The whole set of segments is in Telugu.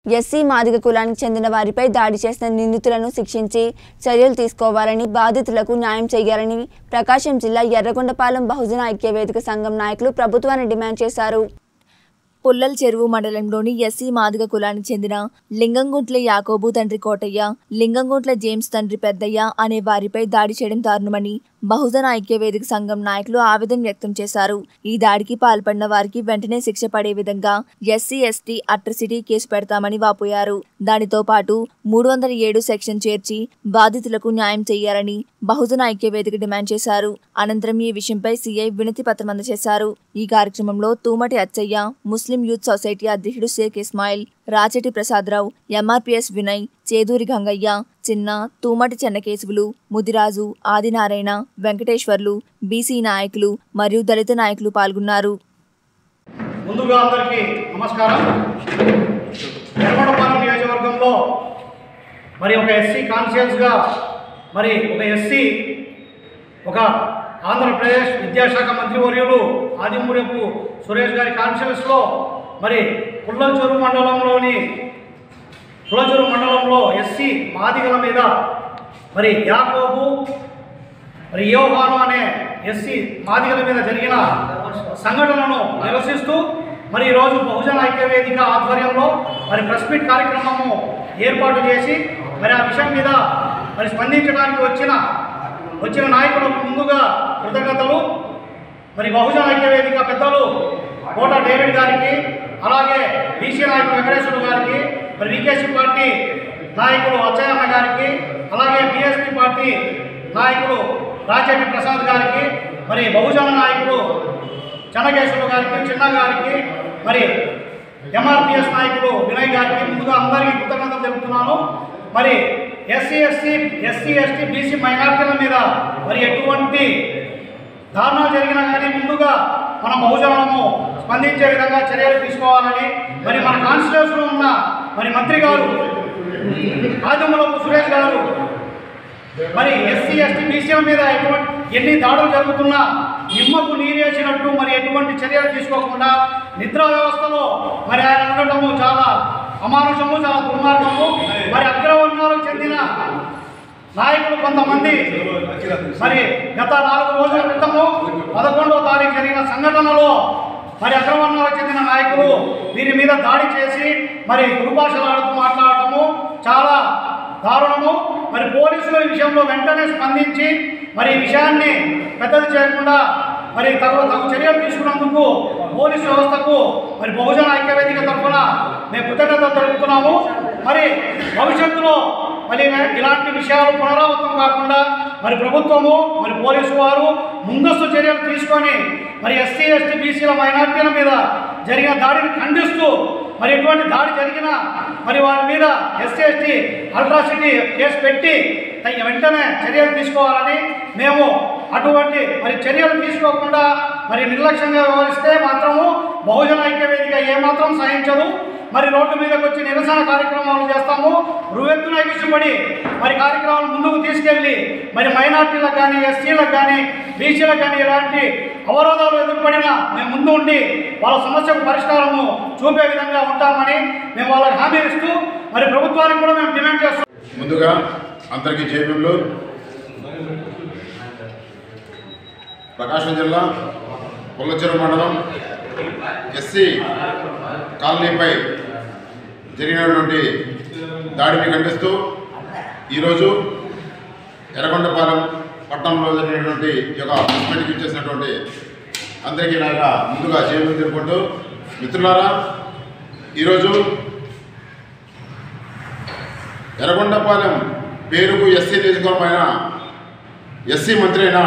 ఎస్సీ మాదిగ కులానికి చెందిన వారిపై దాడి చేసిన నిందితులను శిక్షించి చర్యలు తీసుకోవాలని బాధితులకు న్యాయం చేయాలని ప్రకాశం జిల్లా ఎర్రగొండపాలెం బహుజన ఐక్య వేదిక సంఘం నాయకులు ప్రభుత్వాన్ని డిమాండ్ చేశారు పుల్లల చెరువు మండలంలోని ఎస్సీ మాదిగ కులానికి చెందిన లింగంగుంట్ల యాకోబు తండ్రి కోటయ్య లింగంగుంట్ల జేమ్స్ తండ్రి పెద్దయ్య అనే వారిపై దాడి చేయడం దారుణమని బహుజన ఐక్య వేదిక సంఘం నాయకులు ఆవేదన వ్యక్తం చేశారు ఈ దాడికి పాల్పడిన వారికి వెంటనే శిక్ష పడే విధంగా ఎస్సీ ఎస్టీ అట్రసిటీ కేసు పెడతామని వాపోయారు దానితో పాటు మూడు వందల ఏడు సెక్షన్ చేర్చి బాధితులకు న్యాయం చేయాలని బహుజన ఐక్య వేదిక డిమాండ్ చేశారు అనంతరం ఈ విషయంపై సీఐ వినతి పత్రం అందజేశారు ఈ కార్యక్రమంలో తూమటి అచ్చయ్య ముస్లిం యూత్ సొసైటీ అధ్యక్షుడు షేక్ ఇస్మాయిల్ రాచెటి ప్రసాదరావు ఎంఆర్పిఎస్ వినయ్ చేదూరి గంగయ్య చిన్న తూమటి చెన్నకేశవులు ముదిరాజు ఆదినారాయణ వెంకటేశ్వర్లు బీసీ నాయకులు మరియు దళిత నాయకులు పాల్గొన్నారు ముందుగా అందరికీ నమస్కారం ఎర్రగొండపాలెం నియోజకవర్గంలో మరి ఒక ఎస్సీ కాన్షియస్గా మరి ఒక ఎస్సీ ఒక ఆంధ్రప్రదేశ్ విద్యాశాఖ మంత్రివర్యులు ఆదిమూరపు సురేష్ గారి కాన్షియస్లో మరి పుల్లచెరు మండలంలోని పుల్లచెరు మండలంలో ఎస్సీ మాదిగల మీద మరి యాకోబు మరి యోహాను అనే ఎస్సీ మాదిగల మీద జరిగిన సంఘటనను నిరసిస్తూ మరి ఈరోజు బహుజన ఐక్య వేదిక ఆధ్వర్యంలో మరి ప్రెస్ మీట్ కార్యక్రమము ఏర్పాటు చేసి మరి ఆ విషయం మీద మరి స్పందించడానికి వచ్చిన వచ్చిన నాయకులకు ముందుగా కృతజ్ఞతలు మరి బహుజన ఐక్య వేదిక పెద్దలు కోట డేవిడ్ గారికి అలాగే బీసీ నాయకులు వెంకటేశ్వర గారికి మరి వికేసీ పార్టీ నాయకులు అచ్చయ్యమ్మ గారికి అలాగే బీఎస్పీ పార్టీ నాయకులు రాజెడ్డి ప్రసాద్ గారికి మరి బహుజన నాయకులు చెన్నకేశ్వర గారికి చిన్న గారికి మరి ఎంఆర్పిఎస్ నాయకులు వినయ్ గారికి ముందుగా అందరికీ కృతజ్ఞతలు తెలుపుతున్నాను మరి SC SC SC ST BC మైనార్టీల మీద మరి ఎటువంటి దారుణాలు జరిగినా కానీ ముందుగా మన బహుజనము స్పందించే విధంగా చర్యలు తీసుకోవాలని మరి మన కాన్స్టిట్యూన్స్లో ఉన్న మరి మంత్రి గారు ఆదిమూలపు సురేష్ గారు మరి ఎస్సీ ఎస్టీ బీసీల మీద ఎటువంటి ఎన్ని దాడులు జరుగుతున్నా నిమ్మకు నీరేసినట్టు మరి ఎటువంటి చర్యలు తీసుకోకుండా నిద్రా వ్యవస్థలో మరి ఆయన ఉండటము చాలా అమానుషము చాలా దుర్మార్గము మరి అగ్రవర్ణాలకు చెందిన నాయకులు కొంతమంది మరి గత నాలుగు రోజుల క్రితము పదకొండవ తారీఖు జరిగిన సంఘటనలో మరి అగ్రవర్ణాలకు చెందిన నాయకులు వీరి మీద దాడి చేసి మరి దుర్భాషలాడుతూ మాట్లాడటము చాలా దారుణము మరి పోలీసులు ఈ విషయంలో వెంటనే స్పందించి మరి ఈ విషయాన్ని పెద్దది చేయకుండా మరి తగు తగు చర్యలు తీసుకున్నందుకు పోలీసు వ్యవస్థకు మరి బహుజన ఐక్యవేదిక తరఫున మేము కృతజ్ఞతలు తెలుపుతున్నాము మరి భవిష్యత్తులో మరి ఇలాంటి విషయాలు పునరావృతం కాకుండా మరి ప్రభుత్వము మరి పోలీసు వారు ముందస్తు చర్యలు తీసుకొని మరి ఎస్సీ ఎస్టీ బీసీల మైనార్టీల మీద జరిగిన దాడిని ఖండిస్తూ మరి ఎటువంటి దాడి జరిగినా మరి వారి మీద ఎస్సీ ఎస్టీ అల్ట్రాసిటీ కేసు పెట్టి తగిన వెంటనే చర్యలు తీసుకోవాలని మేము అటువంటి మరి చర్యలు తీసుకోకుండా మరి నిర్లక్ష్యంగా వ్యవహరిస్తే మాత్రము బహుజన ఐక్య వేదిక ఏమాత్రం సహించదు మరి రోడ్డు మీదకి వచ్చి నిరసన కార్యక్రమాలు చేస్తాము రువెత్తున ఎగిసిపడి మరి కార్యక్రమాలు ముందుకు తీసుకెళ్ళి మరి మైనార్టీలకు కానీ ఎస్సీలకు కానీ బీసీలకు కానీ ఇలాంటి అవరోధాలు ఎదుర్పడినా మేము ముందు ఉండి వాళ్ళ సమస్యకు పరిష్కారము చూపే విధంగా ఉంటామని మేము వాళ్ళకి హామీ ఇస్తూ మరి ప్రభుత్వానికి కూడా మేము డిమాండ్ చేస్తాం ముందుగా అందరికీ జేబీలు ప్రకాశం జిల్లా పుల్లచెరు మండలం ఎస్సీ కాలనీపై జరిగినటువంటి దాడిని ఖండిస్తూ ఈరోజు ఎర్రగొండపాలెం పట్టణంలో జరిగినటువంటి ఈ యొక్క మీటింగ్ ఇచ్చేసినటువంటి అందరికీ నా యొక్క ముందుగా జేబీలు తెలుపుకుంటూ మిత్రులారా ఈరోజు ఎర్రగొండపాలెం పేరుకు ఎస్సీ నియోజకవర్గమైన ఎస్సీ మంత్రి అయినా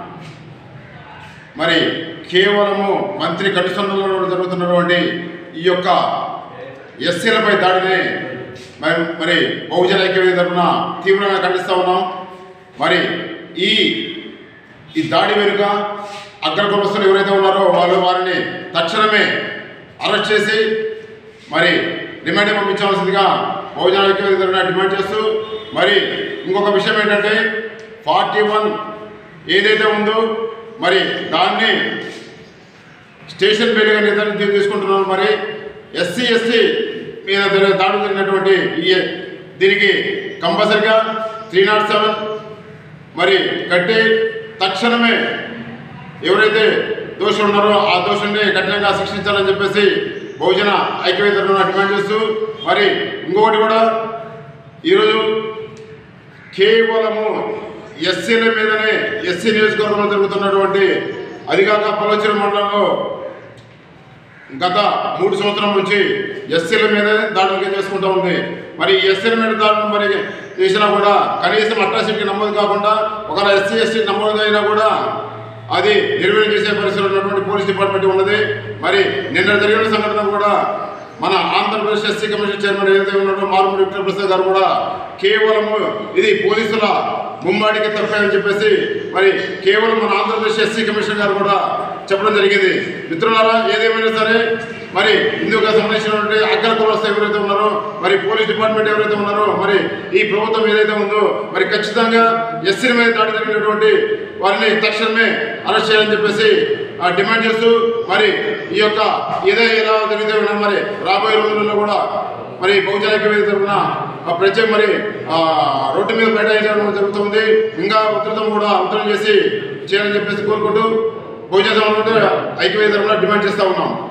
మరి కేవలము మంత్రి కటిసంలో జరుగుతున్నటువంటి ఈ యొక్క ఎస్సీలపై దాడిని మరి మరి బహుజన ఐక్యవేది తరఫున తీవ్రంగా ఖండిస్తూ ఉన్నాం మరి ఈ ఈ దాడి వెనుక అగ్రకులస్తులు ఎవరైతే ఉన్నారో వాళ్ళు వారిని తక్షణమే అరెస్ట్ చేసి మరి రిమాండ్ పంపించవలసిందిగా బహుజన ఐక్యవేది తరఫున డిమాండ్ చేస్తూ మరి ఇంకొక విషయం ఏంటంటే ఫార్టీ వన్ ఏదైతే ఉందో మరి దాన్ని స్టేషన్ పేరుగా నిర్ధారణ తీసుకుంటున్నారు మరి ఎస్సీ ఎస్టీ మీద జరిగిన దాడి జరిగినటువంటి ఈ దీనికి కంపల్సరిగా త్రీ నాట్ సెవెన్ మరి కట్టి తక్షణమే ఎవరైతే దోషులు ఉన్నారో ఆ దోషుల్ని కఠినంగా శిక్షించాలని చెప్పేసి బహుజన ఐక్యవేద తరఫున డిమాండ్ చేస్తూ మరి ఇంకొకటి కూడా ఈరోజు కేవలము ఎస్సీల మీదనే ఎస్సీ నియోజకవర్గంలో జరుగుతున్నటువంటి అదిగాక పల్లొచ్చిన మండలంలో గత మూడు సంవత్సరం నుంచి ఎస్సీల మీద దాడులు చేసుకుంటూ ఉంది మరి ఎస్సీల మీద దాడులు మరి చేసినా కూడా కనీసం అట్రాసిటీకి నమోదు కాకుండా ఒకవేళ ఎస్సీ ఎస్టీ నమోదు అయినా కూడా అది నిర్వహణ చేసే పరిస్థితులు ఉన్నటువంటి పోలీస్ డిపార్ట్మెంట్ ఉన్నది మరి నిన్న జరిగిన సంఘటన కూడా మన ఆంధ్రప్రదేశ్ ఎస్సీ కమిషన్ చైర్మన్ ఏదైతే ఉన్నాడో మారుమూడి విక్టర్ ప్రసాద్ గారు కూడా కేవలము ఇది పోలీసుల ముమ్మాడికి తప్పాయని చెప్పేసి మరి కేవలం మన ఆంధ్రప్రదేశ్ ఎస్సీ కమిషన్ గారు కూడా చెప్పడం జరిగింది మిత్రులారా ఏదేమైనా సరే మరి ఇందుకు సంబంధించినటువంటి అగ్ర కులస్థ ఎవరైతే ఉన్నారో మరి పోలీస్ డిపార్ట్మెంట్ ఎవరైతే ఉన్నారో మరి ఈ ప్రభుత్వం ఏదైతే ఉందో మరి ఖచ్చితంగా ఎస్సీల మీద దాడి జరిగినటువంటి వారిని తక్షణమే అరెస్ట్ చేయాలని చెప్పేసి ఆ, డిమాండ్ చేస్తూ మరి ఈ యొక్క ఇదే ఎలా జరిగితే ఉన్నా మరి రాబోయే రోజుల్లో కూడా మరి బహుజన ఐక్యవేది తరఫున ఆ ప్రత్యేక మరి ఆ, రోడ్డు మీద బైఠాయించడం జరుగుతుంది ఇంకా ఉధృతం కూడా ఉత్తరం చేసి చేయాలని చెప్పేసి కోరుకుంటూ బహుజన సమాజం ఐక్యవేది తరఫున డిమాండ్ చేస్తా ఉన్నాం